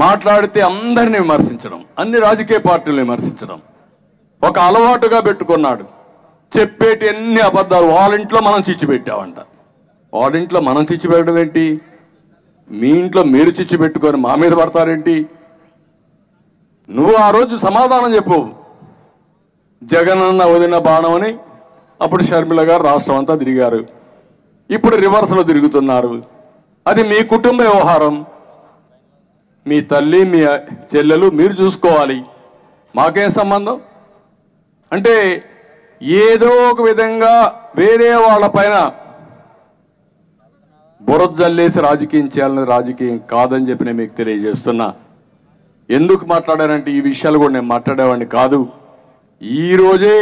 మాట్లాడితే అందరిని విమర్శించడం అన్ని రాజకీయ పార్టీలు విమర్శించడం ఒక అలవాటుగా పెట్టుకున్నాడు చెప్పేటి అన్ని అబద్ధాలు వాళ్ళ ఇంట్లో మనం చిచ్చు పెట్టామంట వాళ్ళ ఇంట్లో మనం చిచ్చు పెట్టడం ఏంటి మీ ఇంట్లో మీరు చిచ్చు పెట్టుకొని మా మీద పడతారేంటి నువ్వు ఆ రోజు సమాధానం చెప్పు జగనన్న వదిన బాణం అని అప్పుడు షర్మిల గారు రాష్ట్రం అంతా తిరిగారు ఇప్పుడు రివర్స్ లో తిరుగుతున్నారు అది మీ కుటుంబ వ్యవహారం మీ తల్లి మీ చెల్లెలు మీరు చూసుకోవాలి మాకేం సంబంధం అంటే ఏదో ఒక విధంగా వేరే వాళ్ళ పైన బురద జల్లేసి రాజకీయం చేయాలని రాజకీయం కాదని చెప్పి నేను మీకు తెలియజేస్తున్నా ఎందుకు మాట్లాడానంటే ఈ విషయాలు కూడా నేను మాట్లాడేవాడిని కాదు ఈ రోజే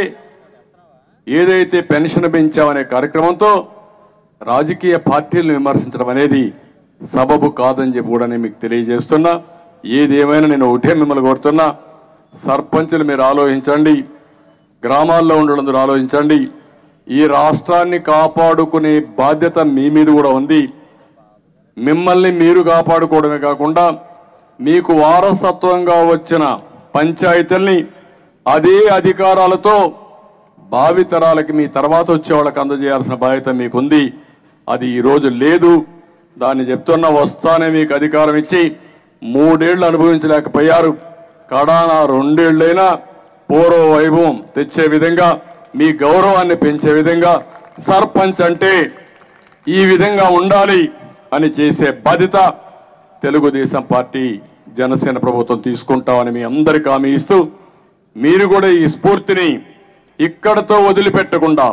ఏదైతే పెన్షన్ పెంచామనే కార్యక్రమంతో రాజకీయ పార్టీలను విమర్శించడం అనేది సబబు కాదని చెప్పి కూడా నేను మీకు తెలియజేస్తున్నా ఏదేమైనా నేను ఒకటే మిమ్మల్ని కోరుతున్నా సర్పంచులు మీరు ఆలోచించండి గ్రామాల్లో ఉండడం మీరు ఆలోచించండి ఈ రాష్ట్రాన్ని కాపాడుకునే బాధ్యత మీ మీద కూడా ఉంది మిమ్మల్ని మీరు కాపాడుకోవడమే కాకుండా మీకు వారసత్వంగా వచ్చిన పంచాయతీల్ని అదే అధికారాలతో భావితరాలకి మీ తర్వాత వచ్చే వాళ్ళకి అందజేయాల్సిన బాధ్యత మీకుంది అది ఈ రోజు లేదు దాన్ని చెప్తున్నా వస్తానే మీకు అధికారం ఇచ్చి మూడేళ్లు అనుభవించలేకపోయారు కడాన రెండేళ్లైనా పూర్వ వైభవం తెచ్చే విధంగా మీ గౌరవాన్ని పెంచే విధంగా సర్పంచ్ అంటే ఈ విధంగా ఉండాలి అని చేసే బాధ్యత తెలుగుదేశం పార్టీ జనసేన ప్రభుత్వం తీసుకుంటామని మీ అందరికి హామీ ఇస్తూ మీరు కూడా ఈ స్ఫూర్తిని ఇక్కడతో వదిలిపెట్టకుండా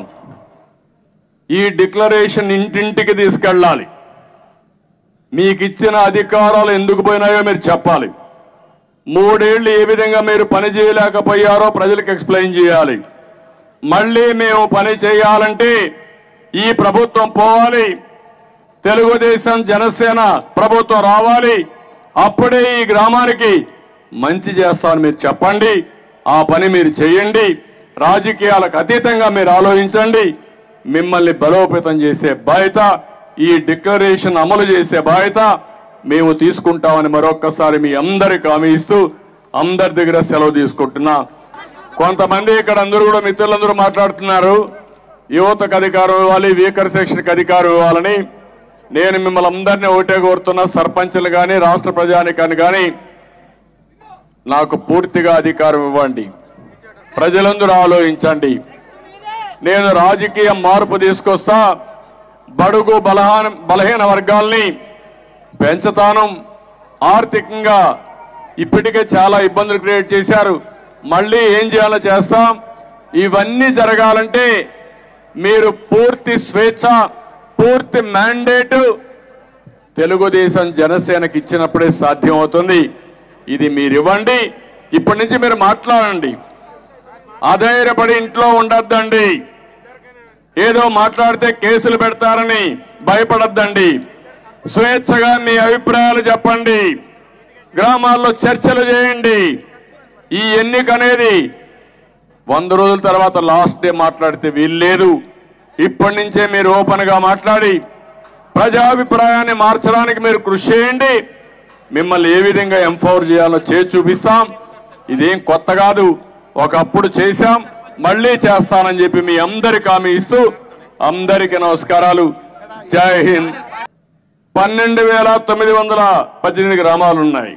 ఈ డిక్లరేషన్ ఇంటింటికి తీసుకెళ్ళాలి మీకు ఇచ్చిన అధికారాలు ఎందుకు పోయినాయో మీరు చెప్పాలి మూడేళ్లు ఏ విధంగా మీరు పని చేయలేకపోయారో ప్రజలకు ఎక్స్ప్లెయిన్ చేయాలి మళ్ళీ మేము పని చేయాలంటే ఈ ప్రభుత్వం పోవాలి తెలుగుదేశం జనసేన ప్రభుత్వం రావాలి అప్పుడే ఈ గ్రామానికి మంచి చేస్తామని మీరు చెప్పండి ఆ పని మీరు చేయండి రాజకీయాలకు అతీతంగా మీరు ఆలోచించండి మిమ్మల్ని బలోపేతం చేసే బాధ్యత ఈ డిక్లరేషన్ అమలు చేసే బాధ్యత మేము తీసుకుంటామని మరొక్కసారి మీ అందరికి హామీ ఇస్తూ అందరి దగ్గర సెలవు తీసుకుంటున్నా కొంతమంది ఇక్కడ అందరూ కూడా మిత్రులందరూ మాట్లాడుతున్నారు యువతకు అధికారం ఇవ్వాలి వీకర్ సెక్షన్కి అధికారం ఇవ్వాలని నేను మిమ్మల్ని అందరినీ ఒకటే కోరుతున్నా సర్పంచులు కానీ రాష్ట్ర ప్రజానికాన్ని కానీ నాకు పూర్తిగా అధికారం ఇవ్వండి ప్రజలందరూ ఆలోచించండి నేను రాజకీయ మార్పు తీసుకొస్తా బడుగు బలహాన బలహీన వర్గాల్ని పెంచుతాను ఆర్థికంగా ఇప్పటికే చాలా ఇబ్బందులు క్రియేట్ చేశారు మళ్ళీ ఏం చేయాలో చేస్తాం ఇవన్నీ జరగాలంటే మీరు పూర్తి స్వేచ్ఛ పూర్తి మ్యాండేట్ తెలుగుదేశం జనసేనకి ఇచ్చినప్పుడే సాధ్యం అవుతుంది ఇది మీరు ఇవ్వండి ఇప్పటి నుంచి మీరు మాట్లాడండి అధైర్యపడి ఇంట్లో ఉండొద్దండి ఏదో మాట్లాడితే కేసులు పెడతారని భయపడొద్దండి స్వేచ్ఛగా మీ అభిప్రాయాలు చెప్పండి గ్రామాల్లో చర్చలు చేయండి ఈ ఎన్నిక అనేది వంద రోజుల తర్వాత లాస్ట్ డే మాట్లాడితే వీల్లేదు ఇప్పటి నుంచే మీరు ఓపెన్ గా మాట్లాడి ప్రజాభిప్రాయాన్ని మార్చడానికి మీరు కృషి చేయండి మిమ్మల్ని ఏ విధంగా ఎంపవర్ చేయాలో చేసి చూపిస్తాం ఇదేం కొత్త కాదు ఒకప్పుడు చేశాం మళ్ళీ చేస్తానని చెప్పి మీ అందరికి హామీ ఇస్తూ అందరికీ నమస్కారాలు జై హింద్ పన్నెండు వేల తొమ్మిది వందల పద్దెనిమిది గ్రామాలు ఉన్నాయి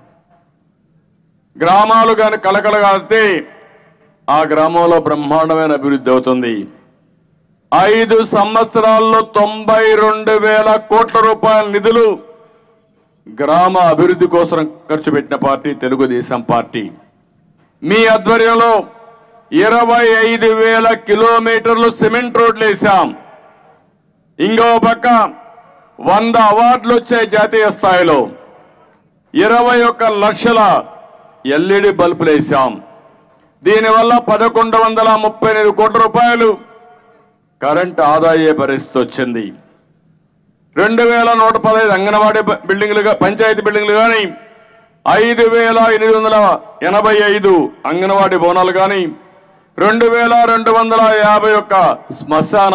గ్రామాలు కానీ కలకలగాడితే ఆ గ్రామంలో బ్రహ్మాండమైన అభివృద్ధి అవుతుంది ఐదు సంవత్సరాల్లో తొంభై రెండు వేల కోట్ల రూపాయల నిధులు గ్రామ అభివృద్ధి కోసం ఖర్చు పెట్టిన పార్టీ తెలుగుదేశం పార్టీ మీ ఆధ్వర్యంలో ఇరవై ఐదు వేల కిలోమీటర్లు సిమెంట్ రోడ్లు వేశాం ఇంకో పక్క వంద అవార్డులు వచ్చాయి జాతీయ స్థాయిలో ఇరవై ఒక్క లక్షల ఎల్ఈడి బల్బులు వేశాం దీనివల్ల పదకొండు వందల ముప్పై ఎనిమిది కోట్ల రూపాయలు కరెంట్ ఆదాయ పరిస్థితి వచ్చింది రెండు వేల నూట పదహైదు అంగన్వాడీ బ- బిల్డింగ్లు గా- పంచాయతీ బిల్డింగ్లు కానీ ఐదు వేల ఎనిమిది వందల ఎనభై ఐదు అంగన్వాడీ భవనాలు కానీ రెండు వేల రెండు వందల యాభై ఒక్క శ్మశాన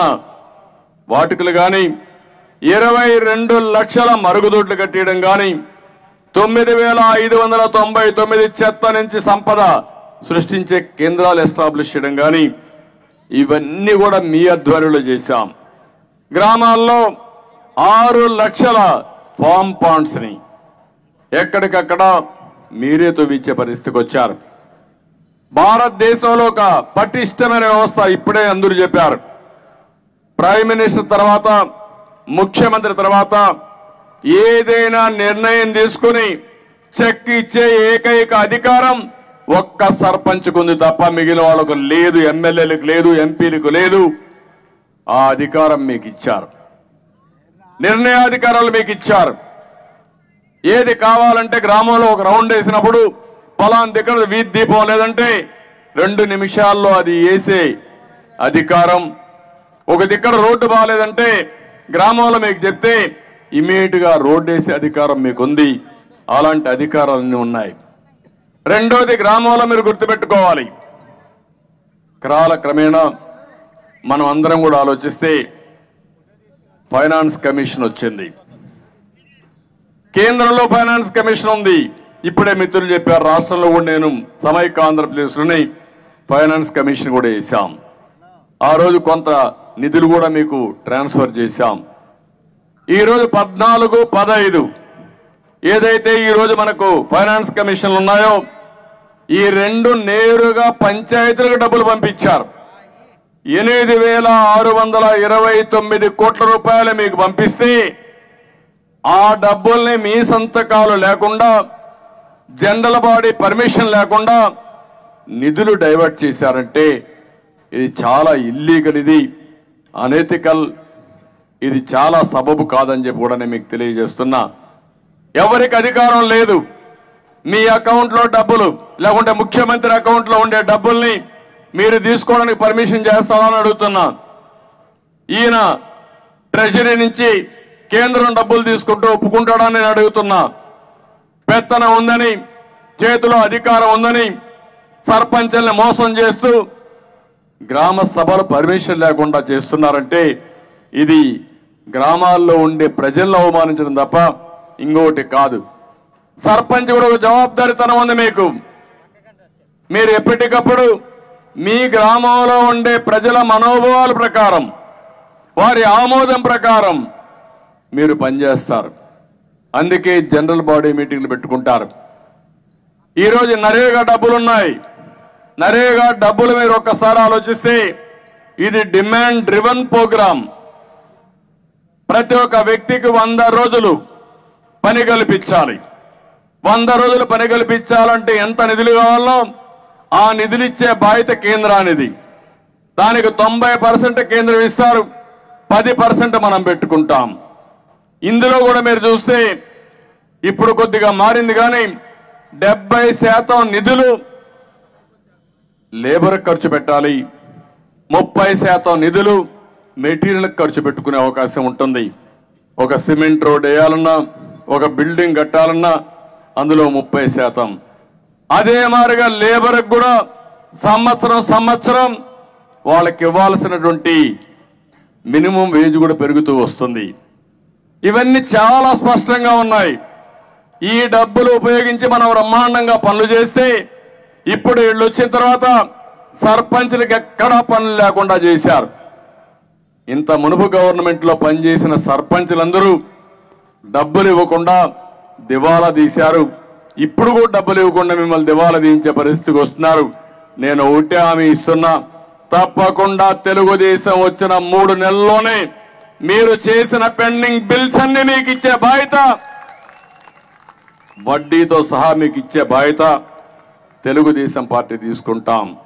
వాటికలు కానీ ఇరవై రెండు లక్షల మరుగుదొడ్లు కట్టేయడం కానీ తొమ్మిది వేల ఐదు వందల తొంభై తొమ్మిది చెత్త నుంచి సంపద సృష్టించే కేంద్రాలు ఎస్టాబ్లిష్ చేయడం కానీ ఇవన్నీ కూడా మీ ఆధ్వర్యంలో చేశాం గ్రామాల్లో ఆరు లక్షల ఫామ్ పాండ్స్ ని ఎక్కడికక్కడ మీరే తవ్వించే పరిస్థితికి వచ్చారు భారతదేశంలో ఒక పటిష్టమైన వ్యవస్థ ఇప్పుడే అందరూ చెప్పారు ప్రైమ్ మినిస్టర్ తర్వాత ముఖ్యమంత్రి తర్వాత ఏదైనా నిర్ణయం తీసుకుని చెక్ ఇచ్చే ఏకైక అధికారం ఒక్క సర్పంచ్కు ఉంది తప్ప మిగిలిన వాళ్ళకు లేదు ఎమ్మెల్యేలకు లేదు ఎంపీలకు లేదు ఆ అధికారం మీకు ఇచ్చారు నిర్ణయాధికారాలు మీకు ఇచ్చారు ఏది కావాలంటే గ్రామంలో ఒక రౌండ్ వేసినప్పుడు పలాన్ దగ్గర వీధి దీపం లేదంటే రెండు నిమిషాల్లో అది వేసే అధికారం ఒక దిక్కడ రోడ్డు బాగాలేదంటే గ్రామంలో మీకు చెప్తే ఇమీడియట్ గా రోడ్డు వేసే అధికారం మీకుంది అలాంటి అధికారాలన్నీ ఉన్నాయి రెండోది గ్రామంలో మీరు గుర్తుపెట్టుకోవాలి క్రాల క్రమేణా మనం అందరం కూడా ఆలోచిస్తే ఫైనాన్స్ కమిషన్ వచ్చింది కేంద్రంలో ఫైనాన్స్ కమిషన్ ఉంది ఇప్పుడే మిత్రులు చెప్పారు రాష్ట్రంలో కూడా నేను సమైక్య ఆంధ్రప్రదేశ్లోని ఫైనాన్స్ కమిషన్ కూడా వేశాం ఆ రోజు కొంత నిధులు కూడా మీకు ట్రాన్స్ఫర్ చేశాం ఈ రోజు పద్నాలుగు పదహైదు ఏదైతే ఈ రోజు మనకు ఫైనాన్స్ కమిషన్లు ఉన్నాయో ఈ రెండు నేరుగా పంచాయతీలకు డబ్బులు పంపించారు ఎనిమిది వేల ఆరు వందల ఇరవై తొమ్మిది కోట్ల రూపాయలు మీకు పంపిస్తే ఆ డబ్బుల్ని మీ సంతకాలు లేకుండా జనరల్ బాడీ పర్మిషన్ లేకుండా నిధులు డైవర్ట్ చేశారంటే ఇది చాలా ఇల్లీగల్ ఇది అనెతికల్ ఇది చాలా సబబు కాదని చెప్పి కూడా నేను మీకు తెలియజేస్తున్నా ఎవరికి అధికారం లేదు మీ అకౌంట్లో డబ్బులు లేకుంటే ముఖ్యమంత్రి అకౌంట్లో ఉండే డబ్బుల్ని మీరు తీసుకోవడానికి పర్మిషన్ చేస్తారా అని అడుగుతున్నా ఈయన ట్రెజరీ నుంచి కేంద్రం డబ్బులు తీసుకుంటూ ఒప్పుకుంటాడని నేను అడుగుతున్నా పెత్తనం ఉందని చేతిలో అధికారం ఉందని సర్పంచుల్ని మోసం చేస్తూ గ్రామ సభలు పర్మిషన్ లేకుండా చేస్తున్నారంటే ఇది గ్రామాల్లో ఉండే ప్రజలను అవమానించడం తప్ప ఇంకొకటి కాదు సర్పంచ్ కూడా ఒక జవాబారితనం ఉంది మీకు మీరు ఎప్పటికప్పుడు మీ గ్రామంలో ఉండే ప్రజల మనోభావాల ప్రకారం వారి ఆమోదం ప్రకారం మీరు పనిచేస్తారు అందుకే జనరల్ బాడీ మీటింగ్లు పెట్టుకుంటారు ఈరోజు నరేగా డబ్బులున్నాయి నరేగా డబ్బులు మీరు ఒక్కసారి ఆలోచిస్తే ఇది డిమాండ్ డ్రివన్ ప్రోగ్రామ్ ప్రతి ఒక్క వ్యక్తికి వంద రోజులు పని కల్పించాలి వంద రోజులు పని కల్పించాలంటే ఎంత నిధులు కావాలో ఆ నిధులు ఇచ్చే బాధ్యత కేంద్రానిది దానికి తొంభై పర్సెంట్ కేంద్రం ఇస్తారు పది పర్సెంట్ మనం పెట్టుకుంటాం ఇందులో కూడా మీరు చూస్తే ఇప్పుడు కొద్దిగా మారింది కానీ డెబ్బై శాతం నిధులు లేబర్ ఖర్చు పెట్టాలి ముప్పై శాతం నిధులు మెటీరియల్ ఖర్చు పెట్టుకునే అవకాశం ఉంటుంది ఒక సిమెంట్ రోడ్ వేయాలన్నా ఒక బిల్డింగ్ కట్టాలన్నా అందులో ముప్పై శాతం అదే మాదిరిగా లేబర్కి కూడా సంవత్సరం సంవత్సరం వాళ్ళకి ఇవ్వాల్సినటువంటి మినిమం వేజ్ కూడా పెరుగుతూ వస్తుంది ఇవన్నీ చాలా స్పష్టంగా ఉన్నాయి ఈ డబ్బులు ఉపయోగించి మనం బ్రహ్మాండంగా పనులు చేస్తే ఇప్పుడు వీళ్ళు వచ్చిన తర్వాత సర్పంచ్లకు ఎక్కడా పనులు లేకుండా చేశారు ఇంత మునుపు గవర్నమెంట్ లో పనిచేసిన సర్పంచ్లందరూ డబ్బులు ఇవ్వకుండా దివాలా తీశారు ఇప్పుడు కూడా డబ్బులు ఇవ్వకుండా మిమ్మల్ని దివాలా తీయించే పరిస్థితికి వస్తున్నారు నేను ఒకటే హామీ ఇస్తున్నా తప్పకుండా తెలుగుదేశం వచ్చిన మూడు నెలల్లోనే మీరు చేసిన పెండింగ్ బిల్స్ అన్ని మీకు ఇచ్చే బాధ్యత వడ్డీతో సహా మీకు ఇచ్చే బాధ్యత తెలుగుదేశం పార్టీ తీసుకుంటాం